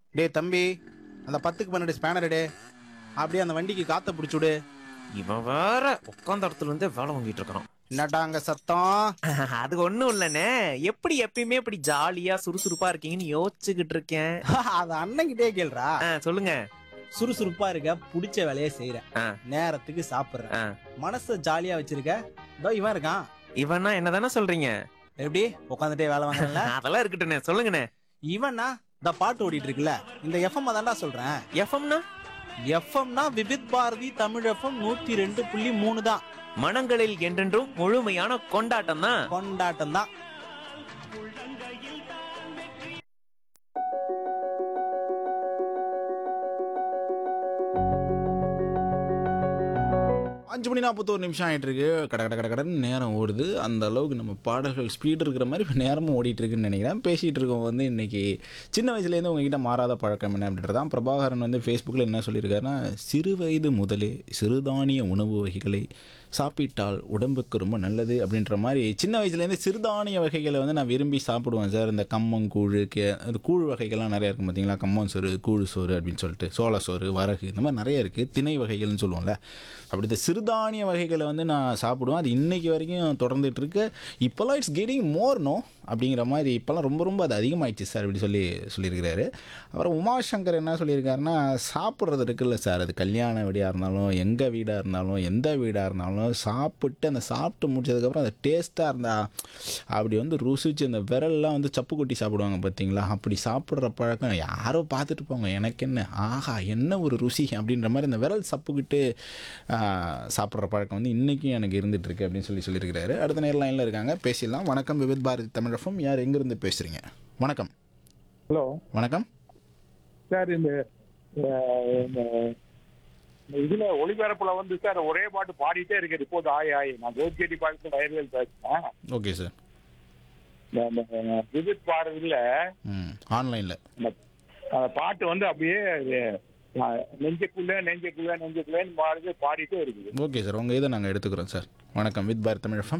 டேய் தம்பி அந்த பத்துக்கு பன்னெண்டு ஸ்பேனர் டே அப்படியே அந்த வண்டிக்கு காத்த பிடிச்சுடு இவன் வேற உட்காந்த இடத்துல இருந்தே வேலை வாங்கிட்டு இருக்கான் என்னடா அங்க சத்தம் அது ஒண்ணும் இல்லனே எப்படி எப்பயுமே இப்படி ஜாலியா சுறுசுறுப்பா இருக்கீங்கன்னு யோசிச்சுக்கிட்டு இருக்கேன் அது அண்ணன்கிட்டே கேளுடா ஆ, சொல்லுங்க சுறுசுறுப்பா இருக்க பிடிச்ச வேலையை செய்யற ஆ. நேரத்துக்கு சாப்பிடுற ஆ. மனச ஜாலியா வச்சிருக்க இதோ இவன் இருக்கான் இவனா என்னதானே சொல்றீங்க எப்படி உட்காந்துட்டே வேலை வாங்கல அதெல்லாம் இருக்கட்டுண்ணே சொல்லுங்கண்ணே இவன்னா இந்த பாட்டு ஓடிட்டு இருக்குல்ல இந்த எஃப்எம் தான்டா சொல்றேன் எஃப்எம்னா எஃப்எம்னா விபித் பாரதி தமிழ் எஃப்எம் நூத்தி ரெண்டு புள்ளி மூணு தான் மனங்களில் என்றென்றும் முழுமையான கொண்டாட்டம் தான் கொண்டாட்டம் தான் அஞ்சு மணி நாற்பத்தோரு நிமிஷம் ஆகிட்டு இருக்கு கட கட கட கடன்னு நேரம் ஓடுது அந்த அளவுக்கு நம்ம பாடல்கள் ஸ்பீடு இருக்கிற மாதிரி இப்போ நேரமும் ஓடிட்டு இருக்குன்னு நினைக்கிறேன் பேசிகிட்டு இருக்கோம் வந்து இன்னைக்கு சின்ன வயசுலேருந்து உங்ககிட்ட மாறாத பழக்கம் என்ன அப்படின்றது தான் பிரபாகரன் வந்து ஃபேஸ்புக்கில் என்ன சொல்லியிருக்காருன்னா சிறு வயது முதலே சிறுதானிய உணவு வகைகளை சாப்பிட்டால் உடம்புக்கு ரொம்ப நல்லது அப்படின்ற மாதிரி சின்ன வயசுலேருந்து சிறுதானிய வகைகளை வந்து நான் விரும்பி சாப்பிடுவேன் சார் இந்த கம்மங்கூழ் கே அது கூழ் வகைகள்லாம் நிறையா இருக்கும் பார்த்தீங்களா கம்மன் சோறு கூழ் சோறு அப்படின்னு சொல்லிட்டு சோள சோறு வரகு இந்த மாதிரி நிறைய இருக்குது திணை வகைகள்னு சொல்லுவோம்ல அப்படி இந்த சிறுதானிய வகைகளை வந்து நான் சாப்பிடுவேன் அது இன்னைக்கு வரைக்கும் தொடர்ந்துட்டு இருக்கு இப்போல்லாம் இட்ஸ் கெட்டிங் மோர் நோ அப்படிங்கிற மாதிரி இப்போல்லாம் ரொம்ப ரொம்ப அது அதிகமாகிடுச்சு சார் அப்படி சொல்லி சொல்லியிருக்கிறாரு அப்புறம் உமாசங்கர் என்ன சொல்லியிருக்காருன்னா சாப்பிட்றது இருக்குல்ல சார் அது கல்யாண வீடாக இருந்தாலும் எங்கள் வீடாக இருந்தாலும் எந்த வீடாக இருந்தாலும் சாப்பிட்டு அந்த சாப்பிட்டு முடிச்சதுக்கப்புறம் அந்த டேஸ்ட்டாக இருந்தா அப்படி வந்து ருசிச்சு அந்த விரல்லாம் வந்து சப்பு கொட்டி சாப்பிடுவாங்க பார்த்தீங்களா அப்படி சாப்பிட்ற பழக்கம் யாரோ பார்த்துட்டு போங்க எனக்கு என்ன ஆஹா என்ன ஒரு ருசி அப்படின்ற மாதிரி அந்த விரல் சப்புக்கிட்டு சாப்பிட்ற பழக்கம் வந்து இன்றைக்கும் எனக்கு இருந்துட்டு இருக்கு அப்படின்னு சொல்லி சொல்லியிருக்கிறாரு அடுத்த நேர் லைனில் இருக்காங்க பேசிடலாம் வணக்கம் விவித் பாரதி தமிழகம் யார் எங்கேருந்து பேசுகிறீங்க வணக்கம் ஹலோ வணக்கம் சார் இந்த அஹ், இந்த இந்த இதுல ஒளிபரப்புல வந்து சார் ஒரே பாட்டு பாடிட்டே இருக்கு ரிப்போர்ட் ஆய் ஆய் நான் ஜோதிகேட்டி பாட்டு வயர்வேல் பேசுறேன் ஓகே சார் இந்த இந்த விவித் பாரதியில ம் ஆன்லைனில் அந்த அந்த பாட்டு வந்து அப்படியே அஹ், நெஞ்சுக்குள்ள நெஞ்சுக்குள்ள நெஞ்சுக்குள்ளேன்னு பாடுது பாடிட்டே இருக்குது ஓகே சார் உங்கள் இதை நாங்கள் எடுத்துக்கிறோம் சார் வணக்கம் வித் பாரத் தமிழகம்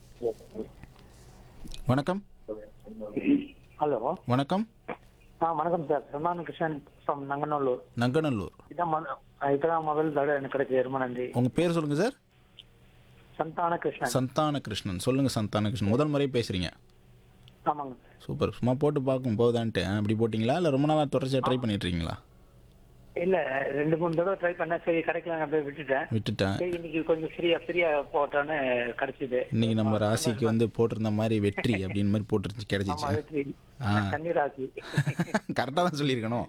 வணக்கம் ஹலோ வணக்கம் ஆ வணக்கம் சார் சல்மான் கிருஷ்ணன் ஃப்ரம் நங்கநல்லூர் நங்கநல்லூர் இதான் மொத- ஆ, இப்பதான் முதல் தடவை எனக்கு கிடைச்சது ரொம்ப நன்றி உங்கள் பேர் சொல்லுங்கள் சார் சந்தான கிருஷ்ணன் சந்தான கிருஷ்ணன் சொல்லுங்கள் சந்தான கிருஷ்ணன் முதல் முறை பேசுகிறீங்க ஆமாங்க சூப்பர் சும்மா போட்டு பார்க்கும் போதான்ட்டு ஆ, அப்படி போட்டிங்களா இல்லை ரொம்ப நாளாக தொடர்ச்சியாக ட்ரை பண்ணிட்டு இருக்கீங்களா இல்ல ரெண்டு மூணு தடவை ட்ரை பண்ணேன் சரி கிடைக்கல அப்படியே விட்டுட்டேன் விட்டுட்டேன் சரி இன்னைக்கு கொஞ்சம் ஃப்ரீயா ஃப்ரீயா போட்டோன்னு கிடைச்சது இன்னைக்கு நம்ம ராசிக்கு வந்து போட்டிருந்த மாதிரி வெற்றி அப்படின்னு மாதிரி போட்டுருச்சு ஆமா கிடைச்சிச்சு வெற்றி ஆ. கன்னி ராசி கரெக்டாக தான் சொல்லியிருக்கணும்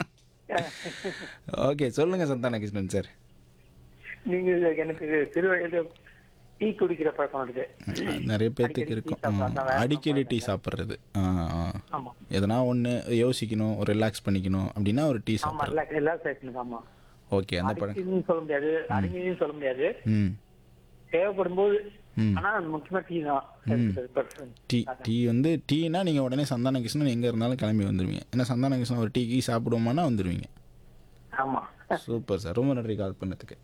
ஓகே சொல்லுங்கள் சந்தான கிருஷ்ணன் சார் நீங்க எனக்கு சிறு வயது டீ குடிக்கிற பழக்கம் இருக்கு நிறைய பேர்த்துக்கு அடிக்கடி இருக்கும் டீ ம், சாப்பிட்டா வேற அடிக்கடி டீ சாப்பிட்றது ஆ ஆ ஆமா எதனா ஒன்று யோசிக்கணும் ஒரு ரிலாக்ஸ் பண்ணிக்கணும் அப்படின்னா ஒரு டீ ஆமா சாப்பிட்றது ரிலாக்ஸ் ரிலாக்ஸேஷனுக்கு ஆமா ஓகே அந்த பழம் அடிக்கடின்னு சொல்ல முடியாது அடிக்கடின்னு சொல்ல முடியாது ம் தேவைப்படும் போது ம் ஆனா முக்கியமா டீ தான் டீ டீ வந்து டீனா நீங்கள் உடனே சந்தான கிருஷ்ணன் எங்கே இருந்தாலும் கிளம்பி வந்துடுவீங்க ஏன்னா சந்தான கிருஷ்ணன் ஒரு டீ கீ சாப்பிடுவோமானா வந்துடுவீங்க ஆமா சூப்பர் சார் ரொம்ப நன்றி கால் பண்ணதுக்கு